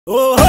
ఓహో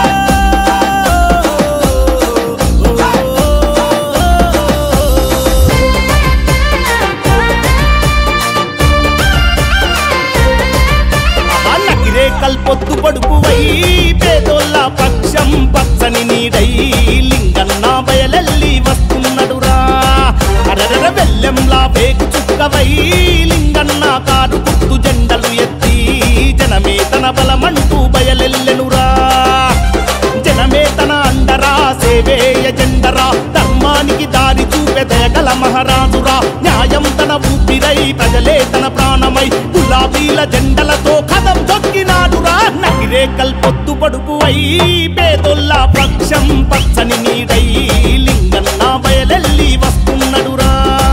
అన్నకిరే కల్పొత్తు పడుపు వై పేదోళ్ళ పక్షం పచ్చని నీడై లింగన్న బయలెల్లి వస్తున్నడురా అరరర బెల్లెంలా వేగు చుక్కవై లింగన్న కారు గుర్తు జెండలు ఎత్తి జనమే తన బలమంటూ బయలెల్లెనురా జనమే తన అండరా సేవేయ జెండరా ధర్మానికి దారి చూపె దయగల మహారాజురా న్యాయం తన ఊపిరై ప్రజలే తన ప్రాణమై గులాబీల జెండలతో కథం దొక్కినాడురా నగిరే కల్పొద్దు పడుపు అయి పేదొల్ల పక్షం పచ్చని నీడై లింగన్న బయలెల్లి వస్తున్నడురా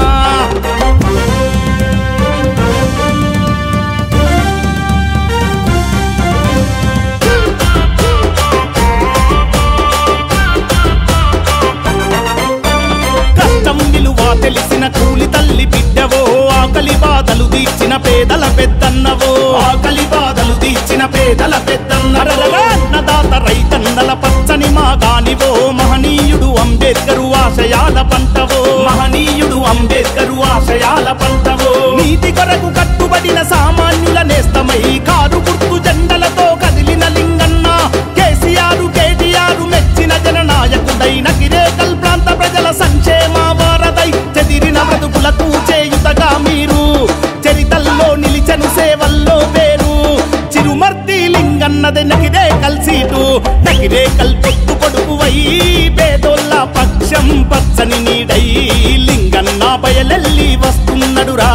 కష్టం విలువ తెలిసిన కూలి తల్లి బిడ్డవో ఆకలి బాధలు తీర్చిన పేదల పెద్దన్నవో ఆకలి బాధలు తీర్చిన పేదల పెద్దన్నరలరా అన్నదాత రైతన్నల పచ్చని మాగానివో మహనీయుడు అంబేద్కరు ఆశయాల పంటవో మహనీయుడు అంబేద్కరు ఆశయాల పంటవో నీతి కొరకు కట్టుబడిన సామాన్యుల నేస్తమై కారు గుర్తు జెండలతో కదిలిన లింగన్న కేసీఆర్ కేటీఆర్ మెచ్చిన జననాయకుడైన కిరేకల్ ప్రాంత ప్రజల సంక్షేమ వారదై చెదిరిన బ్రతుకులకు చేయుతగా మీరు చరితల్లో నిలిచెను సేవల్లో పేరు చిరుమర్తి లింగన్నది నకిరే కల్సీటు నకిరే కల్పొత్తు పొడుపు వై పేదోళ్ళ పక్షం పచ్చని నీడై లింగన్న బయలెల్లి వస్తున్నడురా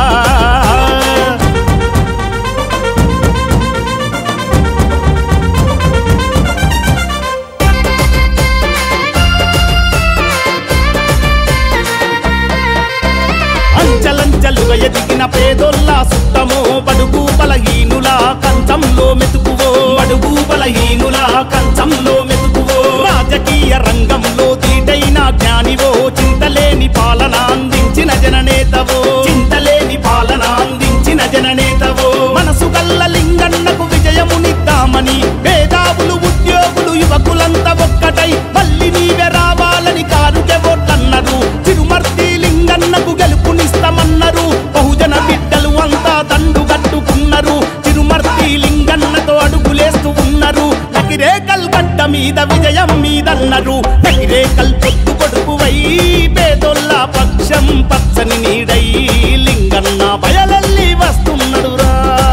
అంచలంచలుగా ఎదిగిన పేదోళ్ళ సుట్టమో బడుగు బలహీనుల కంచంలో మెతుకువో బడుగు బలహీనుల కంచంలో మెతుకువో రాజకీయ రంగంలో దీటైన జ్ఞానివో చింతలేని పాలన అందించిన జననేతవో చింతలేని పాలన అందించిన జననేతవో మనసు గల్ల లింగన్నకు విజయమునిద్దామని పేదావులు ఉద్యోగులు యువకులంతా ఒక్కటై మళ్ళీ నీవే రావాలని కారుకే ఓట్లన్నారు తిరుమర్తి లింగన్నకు గెలుపునిస్తామన్నారు బహుజన బిడ్డలు అంతా దండు కట్టుకున్నారు తిరుమర్తి లింగన్నతో అడుగులేస్తూ ఉన్నారు నకిరేకల్ గడ్డ మీద విజయం మీదన్నారు నకిరేకల్ పొత్తు కొడుకు వై పేదోళ్ళ పక్షం పచ్చని నీడై లింగన్న బయలల్లి వస్తున్నడురా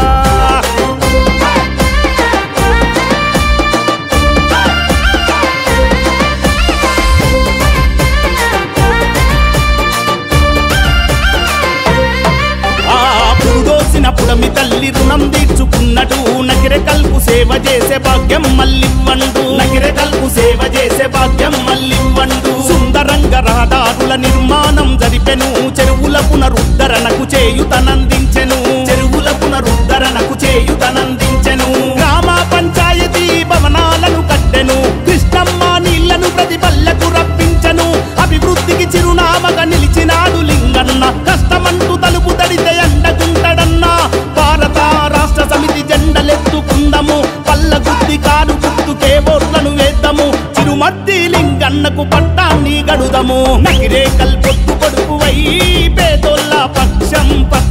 ఆ పురుదోసిన పుడమి తల్లి రుణం తీర్చుకున్నట్టు నగిరె కల్పు సేవ చేసే భాగ్యం మల్లివ్వండు నగిరె కల్పు సేవ చేసే భాగ్యం మల్లివ్వండు సుందరంగ రహదారుల నిర్మాణం జరిపెను చెరువుల పునరుద్ధరణకు చేయుతనందించెను చెరువుల పునరుద్ధరణకు చేయుతనందించెను గ్రామ పంచాయతీ భవనాలను కట్టెను కృష్ణమ్మ నీళ్లను ప్రతి పల్లెకు రప్పించెను అభివృద్ధికి చిరునామగా నిలిచినాడు లింగన్న కష్టమంటూ తలుపు తడితే అండకుంటడన్నా భారత రాష్ట్ర సమితి జెండలెత్తుకుందము పల్ల గుద్ది కారు గుర్తుకే ఓట్లను వేద్దాము చిరుమర్తి లింగన్నకు పట్టాన్ని గడుదము నగిరే కల్పొత్తు కొడుకు వై పేదోళ్ళ పక్షం పచ్చ